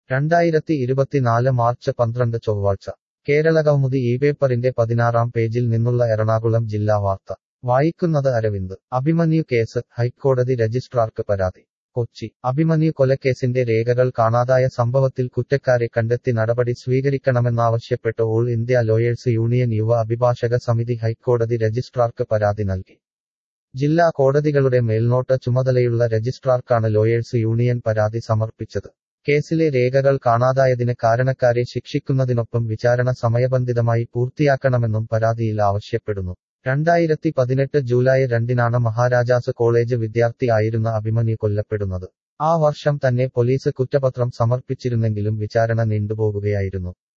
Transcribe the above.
രണ്ടായിരത്തി ഇരുപത്തിനാല് മാർച്ച് പന്ത്രണ്ട് ചൊവ്വാഴ്ച കേരളകൗമുദി ഈ പേപ്പറിന്റെ പതിനാറാം പേജിൽ നിന്നുള്ള എറണാകുളം ജില്ലാ വാർത്ത വായിക്കുന്നത് അരവിന്ദ് അഭിമന്യു കേസ് ഹൈക്കോടതി രജിസ്ട്രാർക്ക് പരാതി കൊച്ചി അഭിമന്യു കൊലക്കേസിന്റെ രേഖകൾ കാണാതായ സംഭവത്തിൽ കുറ്റക്കാരെ കണ്ടെത്തി നടപടി സ്വീകരിക്കണമെന്നാവശ്യപ്പെട്ട് ഓൾ ഇന്ത്യ ലോയേഴ്സ് യൂണിയൻ യുവ അഭിഭാഷക സമിതി ഹൈക്കോടതി രജിസ്ട്രാർക്ക് പരാതി നൽകി ജില്ലാ കോടതികളുടെ മേൽനോട്ട ചുമതലയുള്ള രജിസ്ട്രാർക്കാണ് ലോയേഴ്സ് യൂണിയൻ പരാതി സമർപ്പിച്ചത് കേസിലെ രേഖകൾ കാണാതായതിന് കാരണക്കാരെ ശിക്ഷിക്കുന്നതിനൊപ്പം വിചാരണ സമയബന്ധിതമായി പൂർത്തിയാക്കണമെന്നും പരാതിയിൽ ആവശ്യപ്പെടുന്നു രണ്ടായിരത്തി പതിനെട്ട് ജൂലൈ രണ്ടിനാണ് മഹാരാജാസ് കോളേജ് വിദ്യാർത്ഥി ആയിരുന്ന അഭിമന്യു കൊല്ലപ്പെടുന്നത് ആ വർഷം തന്നെ പോലീസ് കുറ്റപത്രം സമർപ്പിച്ചിരുന്നെങ്കിലും വിചാരണ നീണ്ടുപോകുകയായിരുന്നു